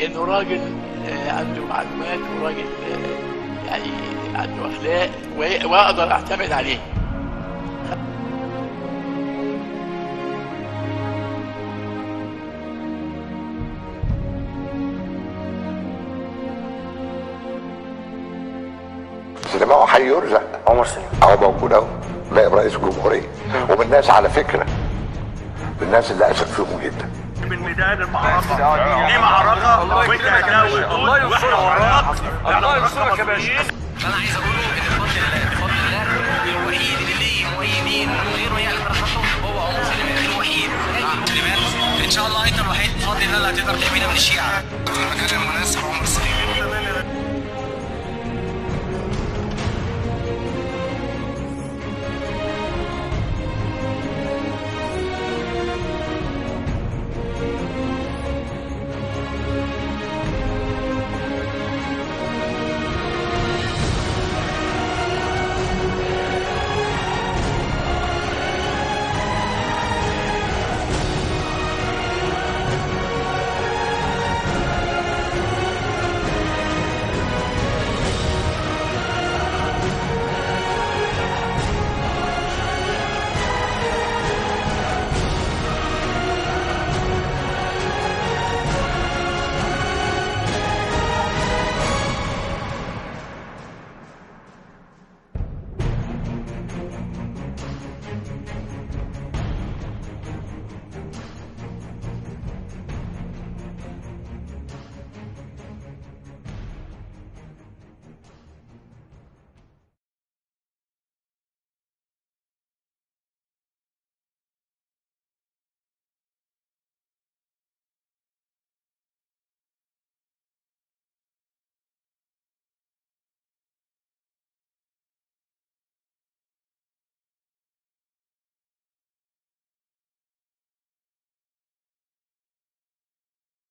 انه راجل آه، عنده معلومات وراجل آه، يعني عنده اخلاق و- واقدر اعتمد عليه سينما هو هيرزق عمر سليم اهو موجود اهو نائب رئيس الجمهوريه ومن الناس على فكره من الناس اللي اثق فيهم جدا من ميدان المعركة دي معركة وانت هتلاوي الله واحنا وراك الله ينصرك يا باشا فانا عايز اقوله ان بفضل الله بفضل الله الوحيد اللي ليه مؤيدين من غيره يعلم براحته هو عمر سليمان الوحيد سليمان ان شاء الله انت الوحيد بفضل الله اللي هتقدر تحمينا من الشيعه المكان المناسب عمر سليمان